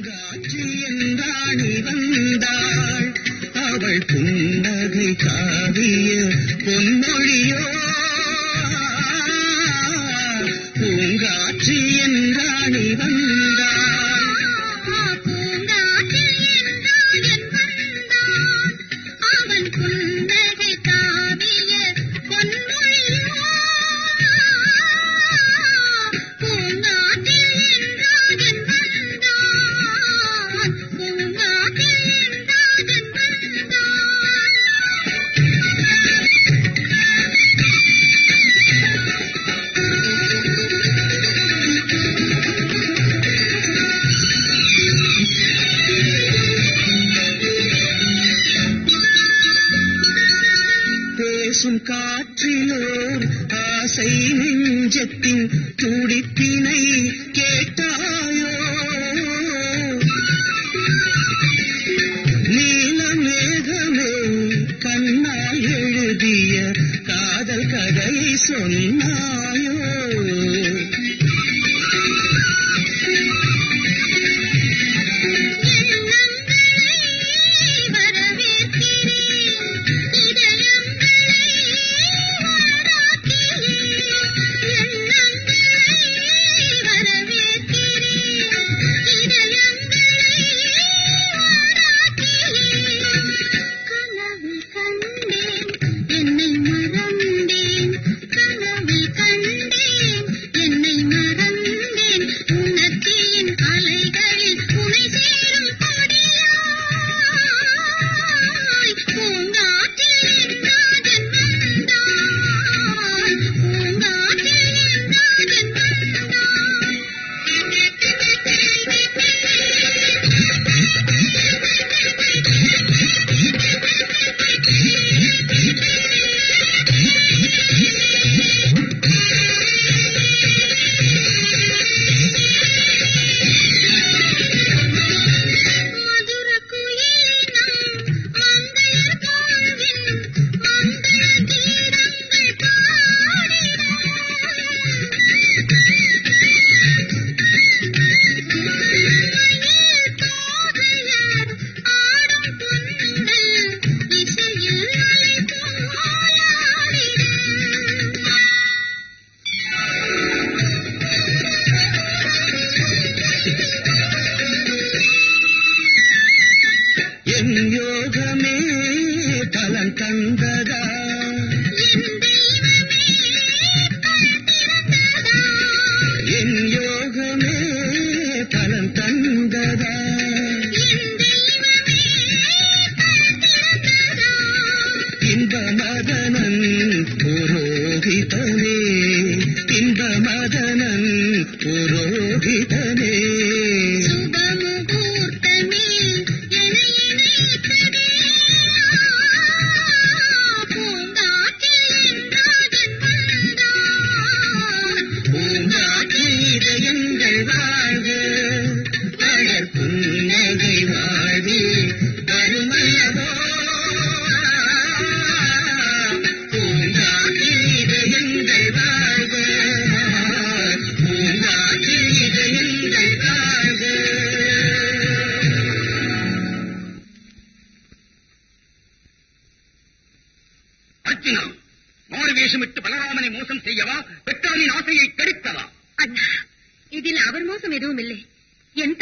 பூங்காற்று என்றாணி வந்தாள் அவள் புன்னகை காவிய பொன்மொழியோ பூங்காற்று என்றாணி வந்தாள் பூங்காற்றில் என்றான் என் வந்தான் அவன் புன்னகை காவிய பொன்மொழியோ பூங்காற்றில் என்றான் என் வந்தான் பூங்காற்றில் என்றான் என் வந்தான் பேசும் காற்றிலோர் ஆசை நெஞ்சத்தின் துடிப்பினை கேட்டாயோ நீல மேகமே கண்ணால் எழுதிய காதல் கதையை சொன்னாயோ என்னை மறந்தேன் கனவில் கண்டேன் என்னை மறந்தேன் உனக்கின் அலைகளில் உனை சேரும் கொடியாய் பூங்காற்றில் என்றான் வந்தான் பூங்காற்றில் என்றான் மதுர குயிலினம் மங்கையர் பாவின் மங்கள கீதங்கள் பாடினார் ஆடும் பொன்னல் இசையில் அலை போலாடினார் என் யோகமே பலன் தந்ததா என் யோகமே பலன் தந்ததா இன்ப மதனன் புரோகிதனே இன்ப மதனன் புரோகிதனே சுபமுகூர்த்தமே என்னை இணைத்ததே பூங்காற்றில் என்றான் வந்தான் பூங்காற்றில் இதயங்கள் வாழ்க அழற் புன்னகை வாழ்வே அருமல்லவோ பூங்காற்றில் இதயங்கள் வாழ்க பூங்காற்றில் இதயங்கள் வாழ்க அர்ஜுனா மாறு வேஷமிட்டு பலராமனை மோசம் செய்யவா பெற்றாரின் ஆசையை கெடுக்கவா அண்ணா இதில் அவர் மோசம் எதுவும் இல்லை என்